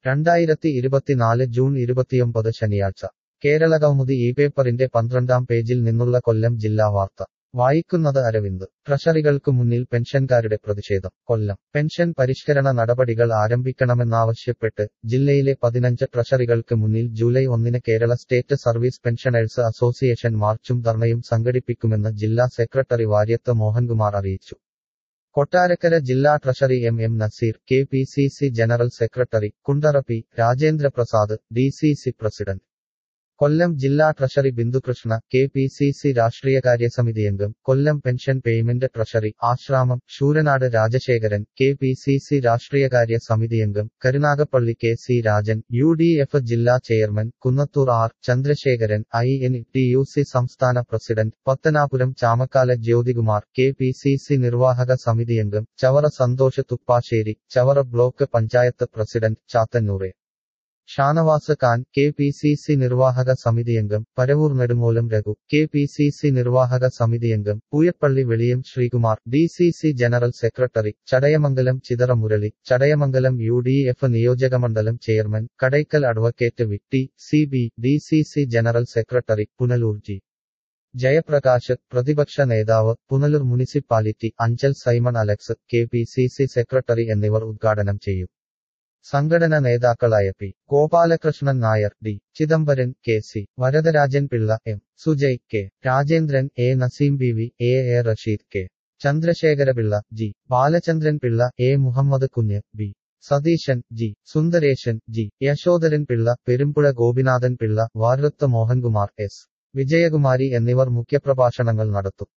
രണ്ടായിരത്തി ഇരുപത്തിനാല് ജൂൺ ഇരുപത്തിയൊമ്പത് ശനിയാഴ്ച കേരളകൗമുദി ഈ പേപ്പറിന്റെ പന്ത്രണ്ടാം പേജിൽ നിന്നുള്ള കൊല്ലം ജില്ലാ വാർത്ത വായിക്കുന്നത് അരവിന്ദ് ട്രഷറികൾക്കു മുന്നിൽ പെൻഷൻകാരുടെ പ്രതിഷേധം കൊല്ലം പെൻഷൻ പരിഷ്കരണ നടപടികൾ ആരംഭിക്കണമെന്നാവശ്യപ്പെട്ട് ജില്ലയിലെ പതിനഞ്ച് ട്രഷറികൾക്ക് മുന്നിൽ ജൂലൈ ഒന്നിന് Kerala state service pensioners association മാർച്ചും ധർണയും സംഘടിപ്പിക്കുമെന്ന് ജില്ലാ സെക്രട്ടറി വാര്യത്ത് മോഹൻകുമാർ അറിയിച്ചു കൊട്ടാരക്കര ജില്ലാ treasury M M Naseer K P C C general secretary Kundara P Rajendra Prasad D C C president Kollam ജില്ലാ treasury Bindhukrishna K P C C രാഷ്ട്രീയകാര്യ സമിതി അംഗം Kollam pension payment treasury Asramam Sooranad Rajasekharan K P C C രാഷ്ട്രീയകാര്യ സമിതി അംഗം Karunagappally K C Rajan U D F ജില്ലാ chairman Kunnathur R Chandrasekharan I N T U C സംസ്ഥാന president Pathanapuram Chamakkala Jyothikumar K P C C നിർവാഹക സമിതി അംഗം Chavara Santhosh Thuppassery Chavara block panchayat president Chathannoor Shanavas Khan K P C C നിർവാഹക സമിതിയംഗം Paravur Nedumoolam Raghu K P C C നിർവാഹക സമിതിയംഗം Pooyappally Veliyam Sreekumar D C C general secretary Chadayamangalam Chithara Murali Chadayamangalam U D F നിയോജകമണ്ഡലം chairman Kadakkal advocate Vitty C B D C C general secretary Punalur G Jayaprakash പ്രതിപക്ഷ നേതാവ് Punalur municipality Anchal Simon Alex K P C C secretary എന്നിവർ ഉദ്ഘാടനം ചെയ്യും സംഘടന നേതാക്കളായ P Gopalakrishnan Nair D Chidambaran K C Varadarajan Pillai M Sujay K Rajendran A Naseem B V A A Rasheed K Chandrasekharapillai G Balachandran Pillai A Muhammad Kunju B Satheesan G Sundaresan G Yashodharan Pillai Perumpuzha Gopinathan Pillai Varath Mohankumar S Vijayakumari എന്നിവർ മുഖ്യപ്രഭാഷണങ്ങൾ നടത്തും